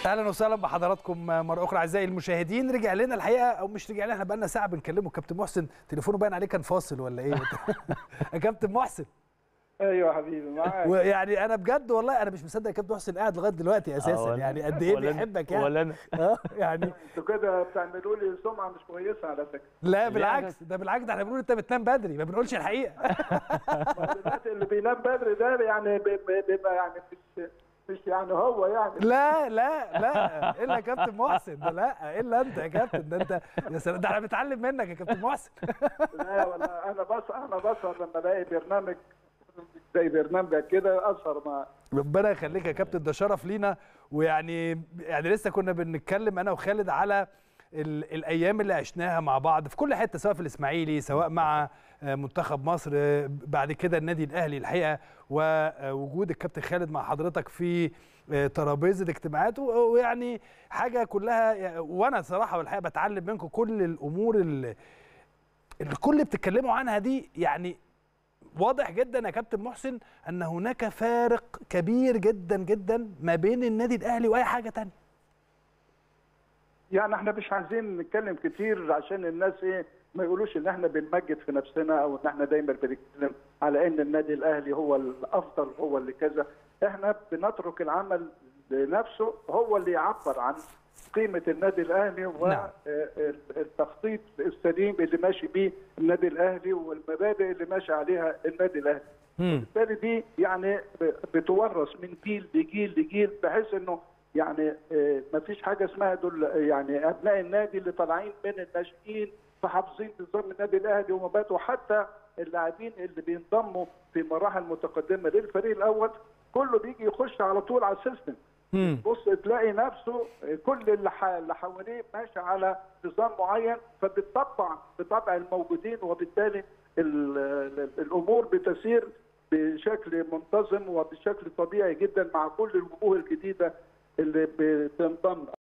اهلا وسهلا بحضراتكم مره اخرى اعزائي المشاهدين رجع لنا الحقيقه او مش رجع لنا احنا بقالنا ساعه بنكلمه كابتن محسن تليفونه باين عليه كان فاصل ولا ايه يا كابتن محسن ايوه يا حبيبي معاك ويعني انا بجد والله انا مش مصدق كابتن محسن قاعد لغايه دلوقتي اساسا ولا- يعني قد ايه ولا أنا- بيحبك يعني ولا انا اه يعني انتوا كده بتعملوا لي سمعه مش كويسه على فكره لا بالعكس ده بالعكس ده احنا بنقول انت بتنام بدري ما بنقولش الحقيقه ما دلوقتي اللي بينام بدري ده يعني بي- بي- بيبقى يعني مش مش يعني هو يعني لا لا لا الا كابتن محسن ده لا الا انت يا كابتن ده انت يا سلام ده احنا بنتعلم منك يا كابتن محسن لا ولا انا بس انا بسهر لما الاقي برنامج زي برنامجك كده اسهر مع ربنا يخليك يا كابتن ده شرف لينا ويعني يعني لسه كنا بنتكلم انا وخالد على ال- الايام اللي عشناها مع بعض في كل حته سواء في الاسماعيلي سواء مع آه، منتخب مصر آه، بعد كده النادي الاهلي الحقيقه ووجود الكابتن خالد مع حضرتك في آه، ترابيزه اجتماعات و- ويعني حاجه كلها وانا صراحه والحقيقه بتعلم منكم كل الامور اللي الكل بتتكلموا عنها دي يعني واضح جدا يا كابتن محسن ان هناك فارق كبير جدا جدا ما بين النادي الاهلي واي حاجه تانية يعني احنا مش عايزين نتكلم كتير عشان الناس ايه ما يقولوش ان احنا بنمجد في نفسنا او ان احنا دايما بنتكلم على ان النادي الاهلي هو الافضل هو اللي كذا احنا بنترك العمل لنفسه هو اللي يعبر عن قيمه النادي الاهلي نعم. والتخطيط السليم اللي ماشي بيه النادي الاهلي والمبادئ اللي ماشي عليها النادي الاهلي بالتالي دي يعني بتورث من جيل لجيل لجيل بحيث انه يعني ما فيش حاجه اسمها دول يعني ابناء النادي اللي طالعين من الناشئين فحافظين نظام النادي الاهلي ومبادئه حتى اللاعبين اللي بينضموا في مراحل متقدمه للفريق الاول كله بيجي يخش على طول على السيستم مم. بص تلاقي نفسه كل اللي ح- اللي حواليه ماشي على نظام معين فبتطبع بطبع الموجودين وبالتالي ال- ال- الامور بتسير بشكل منتظم وبشكل طبيعي جدا مع كل الوجوه الجديده اللي بتنضم